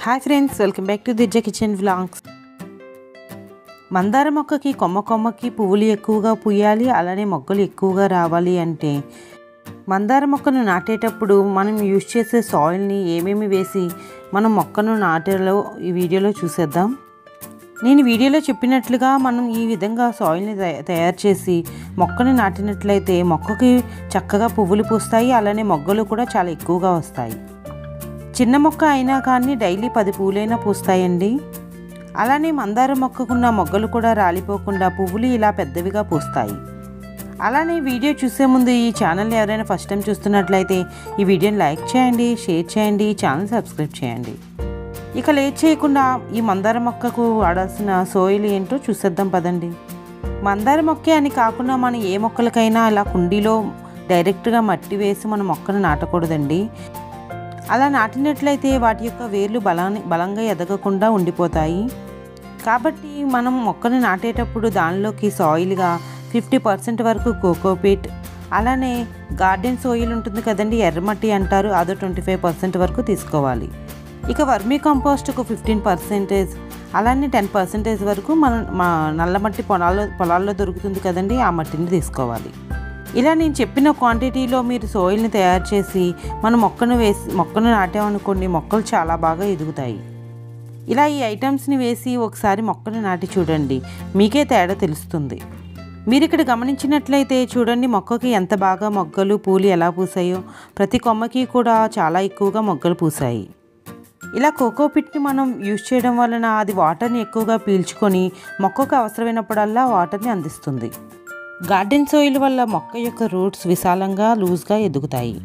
hi friends welcome back to దిర్జ kitchen vlogs మందార మొక్కకి కొమ్మ కొమ్మకి పువ్వులు ఎక్కువగా పూయాలి అలానే మొగ్గలు ఎక్కువగా రావాలి అంటే మందార మొక్కను నాటేటప్పుడు మనం యూజ్ చేసే సాయిల్ని ఏమేమి వేసి మనం మొక్కను నాటేలో ఈ వీడియోలో చూసేద్దాం నేను వీడియోలో చెప్పినట్లుగా మనం ఈ విధంగా సాయిల్ని తయ- తయారు చేసి మొక్కని నాటినట్లయితే మొక్కకి చక్కగా పువ్వులు పూస్తాయి అలానే మొగ్గలు కూడా చాలా ఎక్కువగా వస్తాయి చిన్న మొక్క అయినా కానీ డైలీ పది పూలైనా పూస్తాయండి అలానే మందార మొక్కకున్న మొగ్గలు కూడా రాలిపోకుండా పువ్వులు ఇలా పెద్దవిగా పూస్తాయి అలానే వీడియో చూసే ముందు ఈ ఛానల్ని ఎవరైనా ఫస్ట్ టైం చూస్తున్నట్లయితే ఈ వీడియోని లైక్ చేయండి షేర్ చేయండి ఈ ఛానల్ సబ్స్క్రైబ్ చేయండి ఇక లేట్ చేయకుండా ఈ మందార మొక్కకు వాడాల్సిన సోయిల్ ఏంటో చూసేద్దాం పదండి మందార మొక్కే అని కాకుండా మనం ఏ మొక్కలకైనా ఇలా కుండీలో డైరెక్ట్గా మట్టి వేసి మన మొక్కను నాటకూడదండి అలా నాటినట్లయితే వాటి యొక్క వేర్లు బలాన్ని బలంగా ఎదగకుండా ఉండిపోతాయి కాబట్టి మనం మొక్కను నాటేటప్పుడు దానిలోకి సాయిల్గా ఫిఫ్టీ పర్సెంట్ వరకు కోకోపీట్ అలానే గార్డెన్ సోయిల్ ఉంటుంది కదండి ఎర్రమట్టి అంటారు అదో ట్వంటీ ఫైవ్ పర్సెంట్ వరకు తీసుకోవాలి ఇక వర్మీ కంపోస్ట్కు ఫిఫ్టీన్ పర్సెంటేజ్ అలానే టెన్ పర్సెంటేజ్ వరకు మనం మా నల్లమట్టి పొలాల్లో పొలాల్లో దొరుకుతుంది కదండి ఆ మట్టిని తీసుకోవాలి ఇలా నేను చెప్పిన క్వాంటిటీలో మీరు సోయిల్ని తయారు చేసి మన మొక్కను వేసి మొక్కను నాటామనుకోండి మొక్కలు చాలా బాగా ఎదుగుతాయి ఇలా ఈ ఐటమ్స్ని వేసి ఒకసారి మొక్కను నాటి చూడండి మీకే తేడా తెలుస్తుంది మీరు ఇక్కడ గమనించినట్లయితే చూడండి మొక్కకి ఎంత బాగా మొగ్గలు పూలు ఎలా పూసాయో ప్రతి కొమ్మకి కూడా చాలా ఎక్కువగా మొగ్గలు పూసాయి ఇలా కోకోపిట్ని మనం యూజ్ చేయడం వలన అది వాటర్ని ఎక్కువగా పీల్చుకొని మొక్కకు అవసరమైనప్పుడల్లా వాటర్ని అందిస్తుంది గార్డెన్ సోయిల్ వల్ల మొక్క యొక్క రూట్స్ విశాలంగా లూజ్గా ఎదుగుతాయి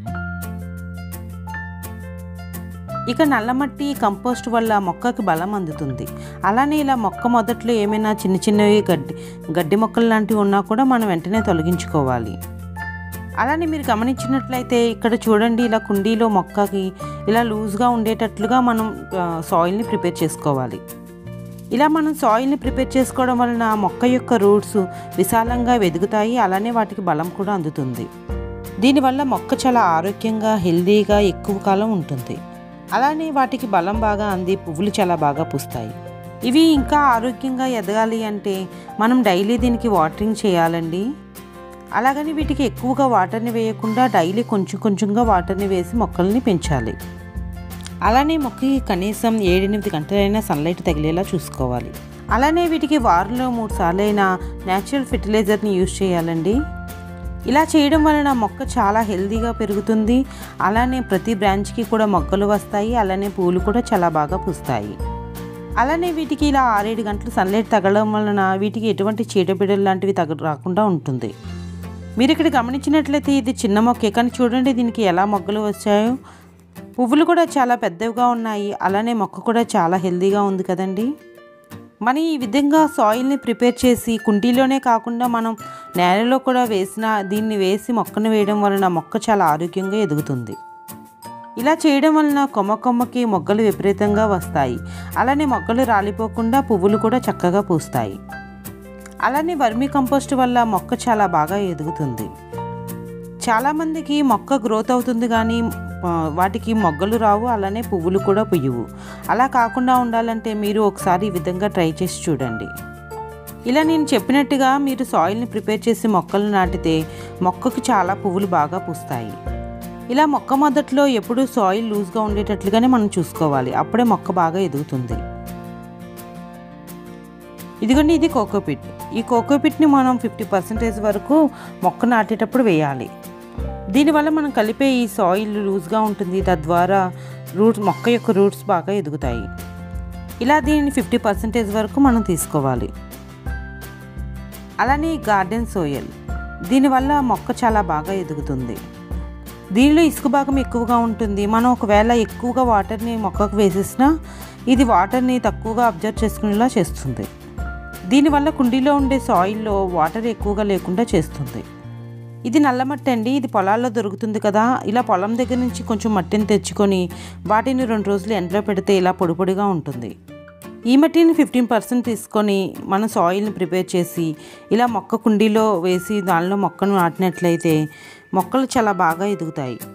ఇక నల్లమట్టి కంపోస్ట్ వల్ల మొక్కకి బలం అందుతుంది అలానే ఇలా మొక్క మొదట్లో ఏమైనా చిన్న చిన్నవి గడ్డి గడ్డి మొక్కలు లాంటివి ఉన్నా కూడా మనం వెంటనే తొలగించుకోవాలి అలానే మీరు గమనించినట్లయితే ఇక్కడ చూడండి ఇలా కుండీలో మొక్కకి ఇలా లూజ్గా ఉండేటట్లుగా మనం ఆ, సాయిల్ని ప్రిపేర్ చేసుకోవాలి ఇలా మనం సాయిల్ని ప్రిపేర్ చేసుకోవడం వలన మొక్క యొక్క రూట్స్ విశాలంగా వెదుగుతాయి అలానే వాటికి బలం కూడా అందుతుంది దీనివల్ల మొక్క చాలా ఆరోగ్యంగా హెల్దీగా ఎక్కువ కాలం ఉంటుంది అలానే వాటికి బలం బాగా అంది పువ్వులు చాలా బాగా పూస్తాయి ఇవి ఇంకా ఆరోగ్యంగా ఎదగాలి అంటే మనం డైలీ దీనికి వాటరింగ్ చేయాలండి అలాగని వీటికి ఎక్కువగా వాటర్ని వేయకుండా డైలీ కొంచెం కొంచెంగా వాటర్ని వేసి మొక్కల్ని పెంచాలి అలానే మొక్కకి కనీసం ఏడెనిమిది గంటలైనా సన్లైట్ తగిలేలా చూసుకోవాలి అలానే వీటికి వారంలో మూడు సార్లు అయినా న్యాచురల్ ఫెర్టిలైజర్ని యూజ్ చేయాలండి ఇలా చేయడం వలన మొక్క చాలా హెల్తీగా పెరుగుతుంది అలానే ప్రతి బ్రాంచ్కి కూడా మొగ్గలు వస్తాయి అలానే పూలు కూడా చాలా బాగా పూస్తాయి అలానే వీటికి ఇలా ఆరేడు గంటలు సన్లైట్ తగలడం వలన వీటికి ఎటువంటి చీడపీడలు లాంటివి తగ రాకుండా ఉంటుంది మీరు ఇక్కడ గమనించినట్లయితే ఇది చిన్న మొక్కే కానీ చూడండి దీనికి ఎలా మొగ్గలు వచ్చాయో పువ్వులు కూడా చాలా పెద్దవిగా ఉన్నాయి అలానే మొక్క కూడా చాలా హెల్తీగా ఉంది కదండి మనం ఈ విధంగా సాయిల్ని ప్రిపేర్ చేసి కుండీలోనే కాకుండా మనం నేలలో కూడా వేసిన దీన్ని వేసి మొక్కను వేయడం వలన మొక్క చాలా ఆరోగ్యంగా ఎదుగుతుంది ఇలా చేయడం వలన కొమ్మ కొమ్మకి మొగ్గలు విపరీతంగా వస్తాయి అలానే మొగ్గలు రాలిపోకుండా పువ్వులు కూడా చక్కగా పూస్తాయి అలానే వర్మీ కంపోస్ట్ వల్ల మొక్క చాలా బాగా ఎదుగుతుంది చాలామందికి మొక్క గ్రోత్ అవుతుంది కానీ ఆ, వాటికి మొగ్గలు రావు అలానే పువ్వులు కూడా పుయ్యవు అలా కాకుండా ఉండాలంటే మీరు ఒకసారి ఈ విధంగా ట్రై చేసి చూడండి ఇలా నేను చెప్పినట్టుగా మీరు సాయిల్ని ప్రిపేర్ చేసి మొక్కలు నాటితే మొక్కకు చాలా పువ్వులు బాగా పూస్తాయి ఇలా మొక్క మొదట్లో ఎప్పుడూ సాయిల్ లూజ్గా ఉండేటట్లుగానే మనం చూసుకోవాలి అప్పుడే మొక్క బాగా ఎదుగుతుంది ఇదిగోండి ఇది కోకోపిట్ ఈ కోకోపిట్ని మనం ఫిఫ్టీ పర్సెంటేజ్ వరకు మొక్క నాటేటప్పుడు వేయాలి దీనివల్ల మనం కలిపే ఈ సాయిల్ లూజ్గా ఉంటుంది తద్వారా రూట్స్ మొక్క యొక్క రూట్స్ బాగా ఎదుగుతాయి ఇలా దీనిని ఫిఫ్టీ పర్సెంటేజ్ వరకు మనం తీసుకోవాలి అలానే గార్డెన్ సోయల్ దీనివల్ల మొక్క చాలా బాగా ఎదుగుతుంది దీనిలో ఇసుక భాగం ఎక్కువగా ఉంటుంది మనం ఒకవేళ ఎక్కువగా వాటర్ని మొక్కకు వేసేసినా ఇది వాటర్ని తక్కువగా అబ్జర్వ్ చేసుకునేలా చేస్తుంది దీనివల్ల కుండీలో ఉండే సాయిల్లో వాటర్ ఎక్కువగా లేకుండా చేస్తుంది ఇది నల్లమట్టి అండి ఇది పొలాల్లో దొరుకుతుంది కదా ఇలా పొలం దగ్గర నుంచి కొంచెం మట్టిని తెచ్చుకొని వాటిని రెండు రోజులు ఎండలో పెడితే ఇలా పొడి పొడిగా ఉంటుంది ఈ మట్టిని ఫిఫ్టీన్ పర్సెంట్ తీసుకొని మనం సాయిల్ని ప్రిపేర్ చేసి ఇలా మొక్క కుండీలో వేసి దానిలో మొక్కను నాటినట్లయితే మొక్కలు చాలా బాగా ఎదుగుతాయి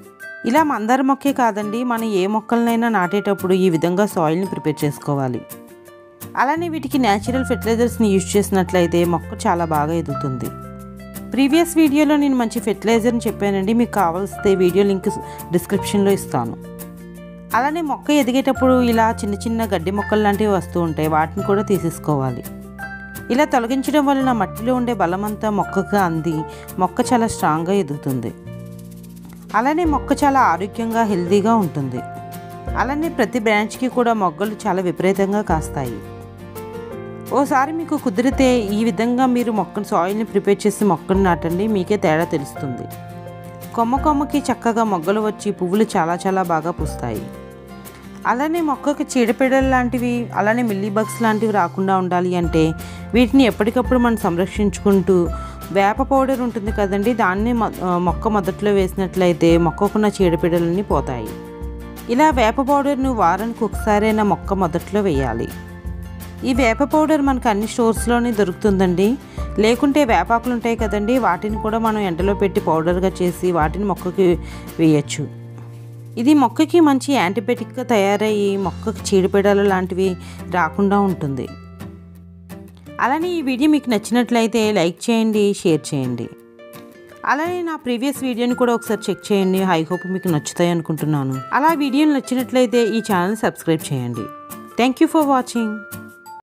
ఇలా మందార మొక్కే కాదండి మనం ఏ మొక్కలనైనా నాటేటప్పుడు ఈ విధంగా సాయిల్ని ప్రిపేర్ చేసుకోవాలి అలానే వీటికి న్యాచురల్ ఫెర్టిలైజర్స్ని యూజ్ చేసినట్లయితే మొక్క చాలా బాగా ఎదుగుతుంది ప్రీవియస్ వీడియోలో నేను మంచి ఫెర్టిలైజర్ని చెప్పానండి మీకు కావాల్స్తే వీడియో లింక్ డిస్క్రిప్షన్లో ఇస్తాను అలానే మొక్క ఎదిగేటప్పుడు ఇలా చిన్న చిన్న గడ్డి మొక్కలు లాంటివి వస్తూ ఉంటాయి వాటిని కూడా తీసేసుకోవాలి ఇలా తొలగించడం వలన మట్టిలో ఉండే బలమంతా మొక్కకు అంది మొక్క చాలా స్ట్రాంగ్గా ఎదుగుతుంది అలానే మొక్క చాలా ఆరోగ్యంగా హెల్తీగా ఉంటుంది అలానే ప్రతి బ్రాంచ్కి కూడా మొగ్గలు చాలా విపరీతంగా కాస్తాయి ఓసారి మీకు కుదిరితే ఈ విధంగా మీరు మొక్కను సాయిల్ని ప్రిపేర్ చేసి మొక్కను నాటండి మీకే తేడా తెలుస్తుంది కొమ్మ కొమ్మకి చక్కగా మొగ్గలు వచ్చి పువ్వులు చాలా చాలా బాగా పూస్తాయి అలానే మొక్కకి చీడపీడలు లాంటివి అలానే మిల్లీ బగ్స్ లాంటివి రాకుండా ఉండాలి అంటే వీటిని ఎప్పటికప్పుడు మనం సంరక్షించుకుంటూ వేప పౌడర్ ఉంటుంది కదండి దాన్ని మొ- ఆ, మొక్క మొదట్లో వేసినట్లయితే మొక్కకున్న చీడపీడలన్నీ పోతాయి ఇలా వేప పౌడర్ను వారానికి ఒకసారైనా మొక్క మొదట్లో వేయాలి ఈ వేప పౌడర్ మనకు అన్ని స్టోర్స్లోనే దొరుకుతుందండి లేకుంటే వేపాకులు ఉంటాయి కదండి వాటిని కూడా మనం ఎండలో పెట్టి పౌడర్గా చేసి వాటిని మొక్కకి వేయచ్చు ఇది మొక్కకి మంచి యాంటీబయాటిక్గా తయారయ్యి మొక్కకి చీడపీడలు లాంటివి రాకుండా ఉంటుంది అలానే ఈ వీడియో మీకు నచ్చినట్లయితే లైక్ చేయండి షేర్ చేయండి అలానే నా ప్రీవియస్ వీడియోని కూడా ఒకసారి చెక్ చేయండి ఐ హోప్ మీకు నచ్చుతాయి అనుకుంటున్నాను అలా వీడియోలు నచ్చినట్లయితే ఈ ఛానల్ సబ్స్క్రైబ్ చేయండి థ్యాంక్ యూ ఫర్ వాచింగ్